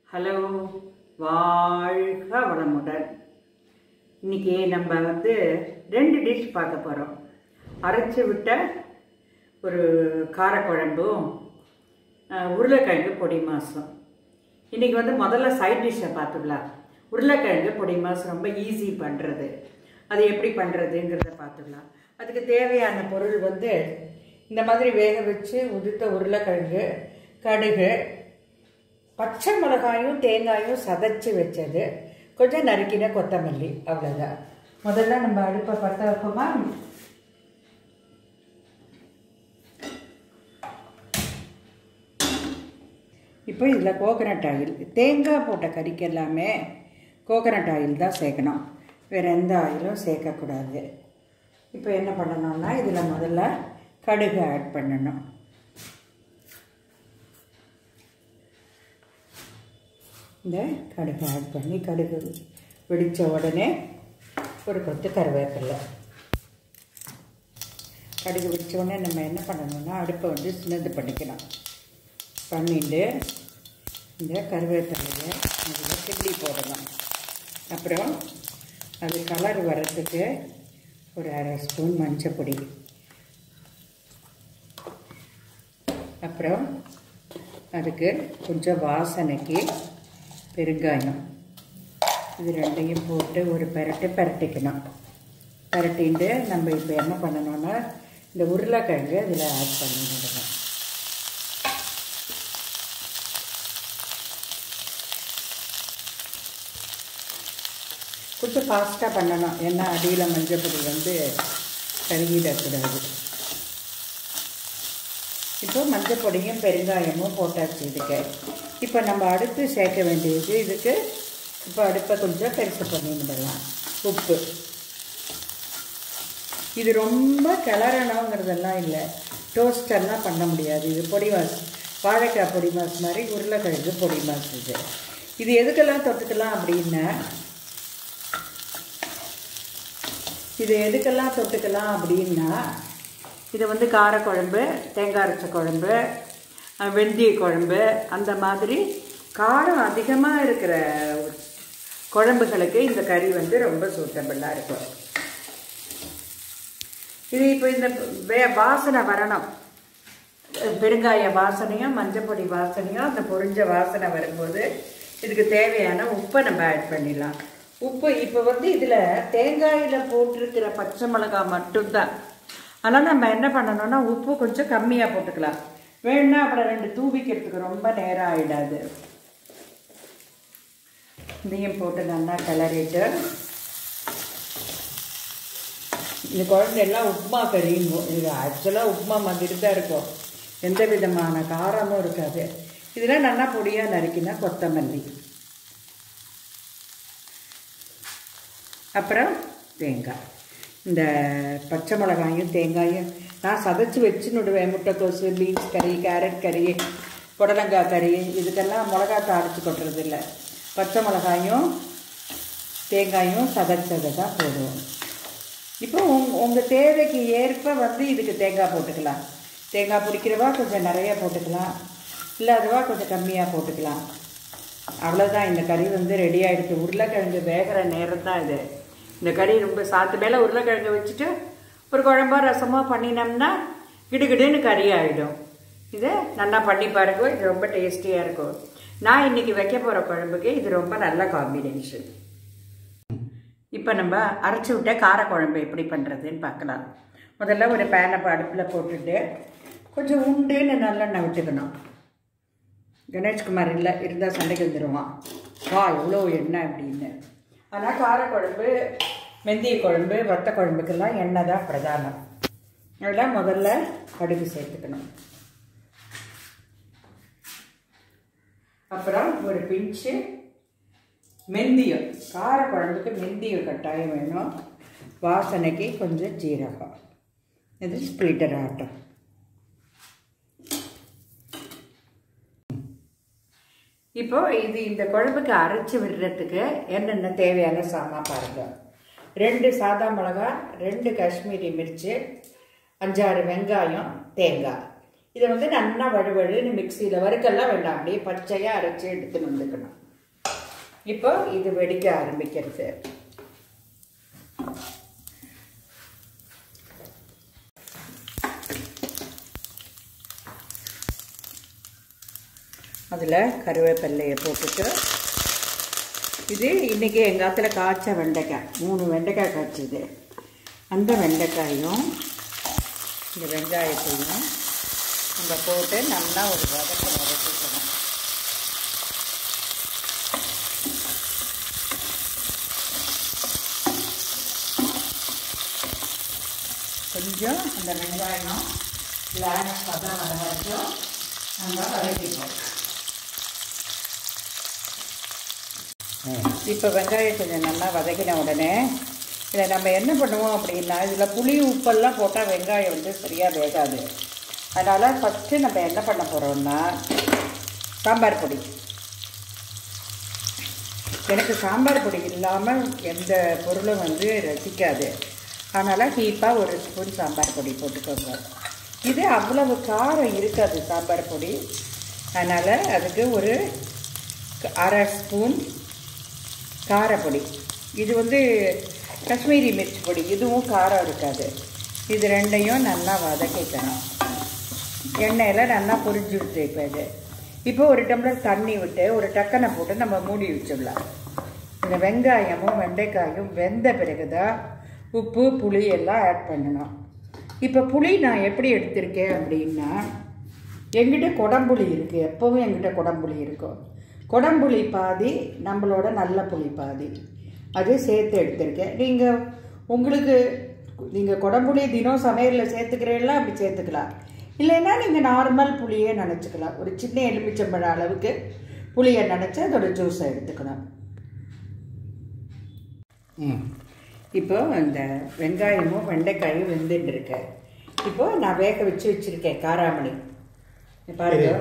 hello வாழ்க வளமுடன் இன்னைக்கு நம்ம வந்து ரெண்டு டிஷ் பார்க்க போகிறோம் அரைச்சி விட்ட ஒரு காரக்குழம்பும் அஹ், உருளைக்கிழங்கு பொடி மாசம் இன்னைக்கு வந்து முதல்ல சைட் டிஷ்ஷை பார்த்துக்கலாம் உருளைக்கிழங்கு பொடி மாசம் ரொம்ப ஈஸி பண்ணுறது அது எப்படி பண்ணுறதுங்கிறத பார்த்துக்கலாம் அதுக்கு தேவையான பொருள் வந்து இந்த மாதிரி வேக வச்சு உதிர்த்த உருளைக்கிழங்கு கடுகு பச்சை மிளகாயும் தேங்காயும் சதைச்சு வச்சது கொஞ்சம் நறுக்கின கொத்தமல்லி அவ்வளோதான் முதல்ல நம்ம அடுப்பை பற்ற வைப்போமா இப்போ இதில் கோகனட் ஆயில் தேங்காய் போட்ட கறிக்கு எல்லாமே கோகனட் ஆயில் தான் சேர்க்கணும் வேறு எந்த ஆயிலும் சேர்க்கக்கூடாது இப்போ என்ன பண்ணணும்னா இதில் முதல்ல கடுகு ஆட் பண்ணணும் இந்த கடுகு ஆட் பண்ணி கடுகு வெடித்த உடனே ஒரு கொத்து கருவேப்பிலை கடுகு வெடித்த உடனே நம்ம என்ன பண்ணணும்னா அடுப்பை வந்து சின்னது பண்ணிக்கணும் பண்ணிட்டு இந்த கருவேப்பிலையை அதில் கிள்ளி போடணும் அப்புறம் அது கலர் வர்றதுக்கு ஒரு அரை ஸ்பூன் மஞ்சள் பொடி அப்புறம் அதுக்கு கொஞ்சம் வாசனைக்கு பெருங்காயம் இது ரெண்டையும் போட்டு ஒரு பெரட்டு பெரட்டிக்கணும் பெரட்டிட்டு நம்ம இப்போ என்ன பண்ணணும்னா இந்த உருளைக்கிழங்கு அதில் ஆட் பண்ணிடணும் கொஞ்சம் ஃபாஸ்ட்டாக பண்ணணும் ஏன்னா அடியில் மஞ்சள் பொடி வந்து கருகிடக்கூடாது இப்போ மஞ்சள் பொடியும் பெருங்காயமும் போட்டாச்சு இதுக்கு இப்போ நம்ம அடுத்து சேர்க்க வேண்டியது இதுக்கு இப்போ அடுப்பை கொஞ்சம் பெருசு பண்ணிடலாம் உப்பு இது ரொம்ப கிளறணுங்கிறதெல்லாம் இல்லை டோஸ்டெல்லாம் பண்ண முடியாது இது பொடி மாஸ் வாழைக்காய் பொடி மாஸ் மாதிரி உருளைக்கிழங்கு பொடி மாஸ் இது இது எதுக்கெல்லாம் தொட்டுக்கலாம் அப்படின்னா இது எதுக்கெல்லாம் தொட்டுக்கலாம் அப்படின்னா இது வந்து காரக்குழம்பு தேங்காய் அரைச்ச குழம்பு அஹ், வெந்தய குழம்பு அந்த மாதிரி காரம் அதிகமாக இருக்கிற குழம்புகளுக்கு இந்த கறி வந்து ரொம்ப சூட்டபிளாக இருக்கும் இது இப்போ இந்த வே வாசனை வரணும் பெருங்காய வாசனையும் மஞ்சப்பொடி வாசனையும் அந்த பொரிஞ்ச வாசனை வரும்போது இதுக்கு தேவையான உப்பை நம்ம ஆட் பண்ணிடலாம் உப்பு இப்போ வந்து இதில் தேங்காயில் போட்டிருக்கிற பச்சை மிளகாய் மட்டும்தான் ஆனால் நம்ம என்ன பண்ணணும்னா உப்பு கொஞ்சம் கம்மியாக போட்டுக்கலாம் வேணும்னா அப்புறம் ரெண்டு தூவிக்கிறதுக்கு ரொம்ப நேரம் ஆகிடாது இதையும் போட்டு நல்லா கிளறிட்டு இந்த குழந்தை எல்லாம் உப்புமா கறியும் இது ஆக்சுவலாக உப்புமா மாதிரி தான் இருக்கும் எந்த விதமான காரமும் இருக்காது இதெல்லாம் நல்லா பொடியாக நறுக்கினா கொத்தமல்லி அப்புறம் தேங்காய் இந்த பச்சை மிளகாயும் தேங்காயும் நான் சதைச்சி வச்சுன்னுடுவேன் முட்டைக்கோசு பீன்ஸ் கறி கேரட் கறி புடலங்காய் கறி இதுக்கெல்லாம் மிளகா தாளித்து கொட்டுறது இல்லை பச்சை மிளகாயும் தேங்காயும் சதைச்சதை தான் போடுவோம் இப்போ உங் உங்கள் தேவைக்கு ஏற்ப வந்து இதுக்கு தேங்காய் போட்டுக்கலாம் தேங்காய் பிடிக்கிறவா கொஞ்சம் நிறைய போட்டுக்கலாம் இல்லாதவா கொஞ்சம் கம்மியாக போட்டுக்கலாம் அவ்வளோதான் இந்த கறி வந்து ரெடி ஆகிடுச்சு உருளைக்கிழங்கு வேகிற நேரம் தான் இது இந்த கறி ரொம்ப சாத்து மேலே உருளைக்கிழங்கு வச்சுட்டு ஒரு குழம்பா ரசமாக பண்ணினோம்னா கிடுகிடுன்னு கறி ஆகிடும் இது நல்லா பண்ணி பாருங்க இது ரொம்ப டேஸ்டியாக இருக்கும் நான் இன்னைக்கு வைக்க போகிற குழம்புக்கு இது ரொம்ப நல்ல காம்பினேஷன் இப்போ நம்ம அரைச்சி விட்ட காரக்குழம்பு எப்படி பண்ணுறதுன்னு பார்க்கலாம் முதல்ல ஒரு பேனை அடுப்பில் போட்டுட்டு கொஞ்சம் உண்டுன்னு நல்லெண்ணெய் விட்டுக்கணும் கணேஷ்குமார் இல்லை இருந்தால் சண்டைக்கு வந்துடுவான் வா எவ்வளோ எண்ணெய் அப்படின்னு ஆனால் காரக்குழம்பு வெந்தய குழம்பு வத்த குழம்புக்கெல்லாம் எண்ணெய் தான் பிரதானம் அதெல்லாம் முதல்ல கடுகு சேர்த்துக்கணும் அப்புறம் ஒரு பிஞ்சு மெந்தியம் கார குழம்புக்கு மெந்தியம் கட்டாயம் வேணும் வாசனைக்கு கொஞ்சம் ஜீரகம் இது ஸ்பிளிட்டர் ஆட்டம் இப்போ இது இந்த குழம்புக்கு அரைச்சி விடுறதுக்கு என்னென்ன தேவையான சாமான் பாருங்க ரெண்டு சாதா மிளகா ரெண்டு காஷ்மீரி மிர்ச்சி அஞ்சாறு வெங்காயம் தேங்காய் இதை வந்து நல்லா வழுவழுன்னு மிக்சியில் வறுக்கெல்லாம் வேண்டாம் அப்படியே பச்சையாக அரைச்சி எடுத்து வந்துக்கணும் இப்போ இது வெடிக்க ஆரம்பிக்கிறது அதில் கருவேப்பில்லையை போட்டுட்டு இது இன்றைக்கி எங்கள் ஆற்றுல காய்ச்ச வெண்டைக்காய் மூணு வெண்டைக்காய் காய்ச்சிது அந்த வெண்டைக்காயும் இந்த வெங்காயத்தையும் நம்ம போட்டு நல்லா ஒரு வதக்க வதக்கிக்கணும் கொஞ்சம் அந்த வெங்காயம் லேண்ட் பதம் வர வரைக்கும் நம்ம வதக்கிப்போம் இப்போ வெங்காயம் கொஞ்சம் நல்லா வதக்கின உடனே இதில் நம்ம என்ன பண்ணுவோம் அப்படின்னா இதில் புளி உப்பெல்லாம் போட்டால் வெங்காயம் வந்து சரியாக வேகாது அதனால் ஃபஸ்ட்டு நம்ம என்ன பண்ண போகிறோம்னா சாம்பார் பொடி எனக்கு சாம்பார் பொடி இல்லாமல் எந்த பொருளும் வந்து ரசிக்காது அதனால் ஹீப்பாக ஒரு ஸ்பூன் சாம்பார் பொடி போட்டுக்கோங்க இது அவ்வளவு காரம் இருக்காது சாம்பார் பொடி அதனால் அதுக்கு ஒரு அரை ஸ்பூன் காரப்பொடி இது வந்து காஷ்மீரி மிர்ச்சி பொடி இதுவும் காரம் இருக்காது இது ரெண்டையும் நல்லா வதக்கிக்கணும் எண்ணெயில் நல்லா பொரிஞ்சுடுது இப்போ இது இப்போ ஒரு டம்ளர் தண்ணி விட்டு ஒரு டக்கனை போட்டு நம்ம மூடி வச்சிடலாம் இந்த வெங்காயமும் வெண்டைக்காயும் வெந்த பிறகு தான் உப்பு புளி எல்லாம் ஆட் பண்ணணும் இப்போ புளி நான் எப்படி எடுத்திருக்கேன் அப்படின்னா எங்கிட்ட குடம்புளி இருக்குது எப்போவும் எங்கிட்ட குடம்புளி இருக்கும் குடம்புளி பாதி நம்மளோட நல்ல புளி பாதி அது சேர்த்து எடுத்திருக்கேன் நீங்கள் உங்களுக்கு நீங்கள் குடம்புளி தினம் சமையலில் சேர்த்துக்கிறீங்களா அப்படி சேர்த்துக்கலாம் இல்லைன்னா நீங்கள் நார்மல் புளியே நினச்சிக்கலாம் ஒரு சின்ன எலுமிச்சம்பழம் அளவுக்கு புளியை நினச்சி அதோட ஜூஸை எடுத்துக்கணும் இப்போ இந்த வெங்காயமும் வெண்டைக்காயும் வெந்துட்டு இருக்கு இப்போ நான் வேக வச்சு வச்சுருக்கேன் காராமணி பாருங்க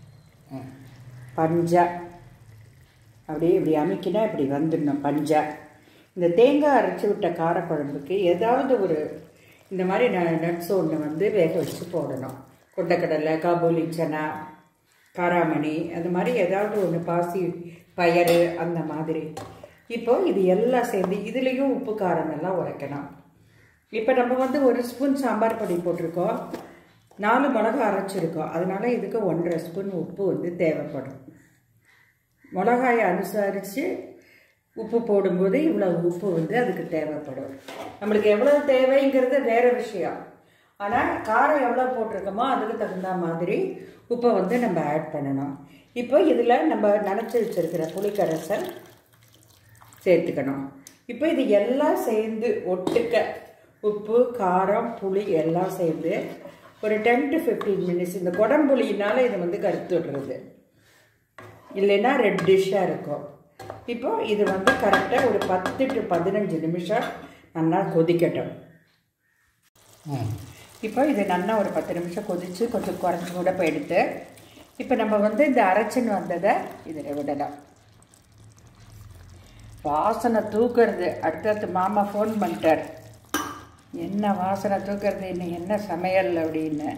பஞ்சா அப்படியே இப்படி அமைக்கினா இப்படி வந்துடணும் பஞ்சா இந்த தேங்காய் அரைச்சி விட்ட காரக்குழம்புக்கு ஏதாவது ஒரு இந்த மாதிரி ந நட்ஸ் ஒன்று வந்து வேக வச்சு போடணும் கொண்டக்கடலை காபூலி சனா காராமணி அந்த மாதிரி ஏதாவது ஒன்று பாசி பயறு அந்த மாதிரி இப்போ இது எல்லாம் சேர்ந்து இதுலேயும் உப்பு காரம் எல்லாம் உரைக்கணும் இப்போ நம்ம வந்து ஒரு ஸ்பூன் சாம்பார் பொடி போட்டிருக்கோம் நாலு மிளகா அரைச்சிருக்கோம் அதனால இதுக்கு ஒன்றரை ஸ்பூன் உப்பு வந்து தேவைப்படும் மிளகாயை அனுசரித்து உப்பு போடும்போது இவ்வளோ உப்பு வந்து அதுக்கு தேவைப்படும் நம்மளுக்கு எவ்வளோ தேவைங்கிறது வேறு விஷயம் ஆனால் காரம் எவ்வளோ போட்டிருக்கோமோ அதுக்கு தகுந்த மாதிரி உப்பை வந்து நம்ம ஆட் பண்ணணும் இப்போ இதில் நம்ம நினச்சி வச்சுருக்கிற புளிக்கரைசல் சேர்த்துக்கணும் இப்போ இது எல்லாம் சேர்ந்து ஒட்டுக்க உப்பு காரம் புளி எல்லாம் சேர்ந்து ஒரு டென் டு ஃபிஃப்டீன் மினிட்ஸ் இந்த குடம்புளியினால இது வந்து கருத்து விடுறது இல்லைன்னா ரெட் டிஷ்ஷாக இருக்கும் இப்போ இது வந்து கரெக்டாக ஒரு பத்து டு பதினஞ்சு நிமிஷம் நல்லா கொதிக்கட்டும் இப்போ இது நல்லா ஒரு பத்து நிமிஷம் கொதித்து கொஞ்சம் குறைஞ்சி கூட போய் எடுத்து இப்போ நம்ம வந்து இந்த அரைச்சின்னு வந்ததை இதில் விடலாம் வாசனை தூக்குறது அடுத்தடுத்து மாமா ஃபோன் பண்ணிட்டார் என்ன வாசனை தூக்குறது இன்னும் என்ன சமையல் அப்படின்னு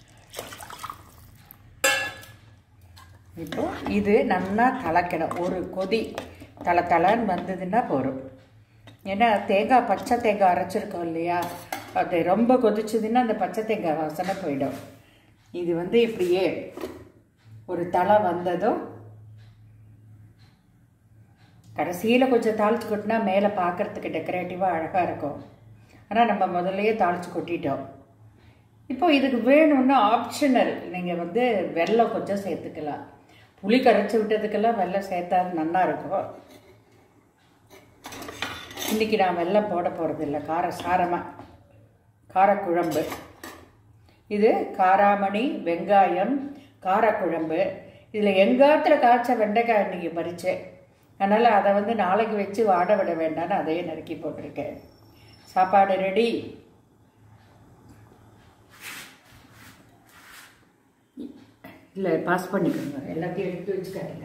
இப்போ இது நல்லா கலக்கணும் ஒரு கொதி தலை தலைன்னு வந்ததுன்னா போதும் ஏன்னா தேங்காய் பச்சை தேங்காய் அரைச்சிருக்கோம் இல்லையா அது ரொம்ப கொதிச்சதுன்னா அந்த பச்சை தேங்காய் வாசனை போயிடும் இது வந்து இப்படியே ஒரு தலை வந்ததும் கடைசியில் கொஞ்சம் தாளித்து கொட்டினா மேலே பார்க்குறதுக்கு டெக்கரேட்டிவாக அழகாக இருக்கும் ஆனால் நம்ம முதல்லையே தாளித்து கொட்டிட்டோம் இப்போ இதுக்கு வேணும்னா ஆப்ஷனல் நீங்கள் வந்து வெல்லம் கொஞ்சம் சேர்த்துக்கலாம் புளி கரைச்சி விட்டதுக்கெல்லாம் வெல்லம் சேர்த்தா நல்லா இருக்கும் இன்றைக்கி நான் வெல்லம் போட போகிறது இல்லை கார சாரமாக காரக்குழம்பு இது காராமணி வெங்காயம் காரக்குழம்பு இதில் எங்காத்தில் காய்ச்ச வெண்டைக்காய் இன்றைக்கி பறித்தேன் அதனால் அதை வந்து நாளைக்கு வச்சு வாட விட வேண்டாம்னு அதையே நறுக்கி போட்டிருக்கேன் சாப்பாடு ரெடி இல்லை பாஸ் பண்ணிக்கோங்க எல்லாத்தையும் எடுத்து வச்சு காட்டுங்க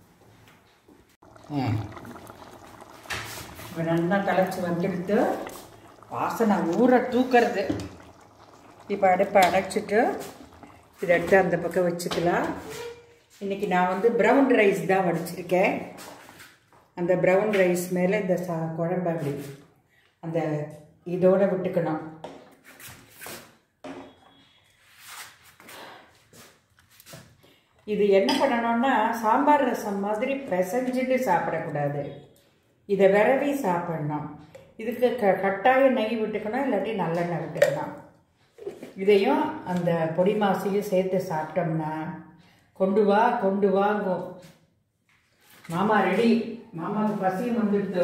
இப்போ நல்லா கலைச்சி வந்துடுத்து வாசனை ஊற தூக்கிறது இப்போ அடுப்பை அடைச்சிட்டு இதை எடுத்து அந்த பக்கம் வச்சுக்கலாம் இன்றைக்கி நான் வந்து ப்ரௌன் ரைஸ் தான் வடிச்சிருக்கேன் அந்த ப்ரௌன் ரைஸ் மேலே இந்த சா குழம்பு அப்படி அந்த இதோட விட்டுக்கணும் இது என்ன பண்ணணும்னா சாம்பார் ரசம் மாதிரி பிசைஞ்சிட்டு சாப்பிடக்கூடாது இதை விரவி சாப்பிடணும் இதுக்கு க கட்டாய நெய் விட்டுக்கணும் இல்லாட்டி நல்லெண்ணெய் விட்டுக்கணும் இதையும் அந்த பொடி மாசையும் சேர்த்து சாப்பிட்டோம்னா கொண்டு வா கொண்டு வாங்கும் மாமா ரெடி மாமாவுக்கு பசியும் வந்துடுது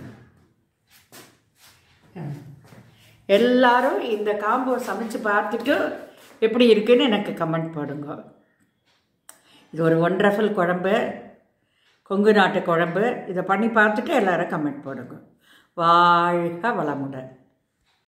எல்லாரும் இந்த காம்போ சமைச்சு பார்த்துட்டு எப்படி இருக்குன்னு எனக்கு கமெண்ட் போடுங்க இது ஒரு ஒண்டர்ஃபுல் குழம்பு கொங்கு நாட்டு குழம்பு இதை பண்ணி பார்த்துட்டு எல்லாரும் கமெண்ட் போடுங்க வாழ்க வளமுடன்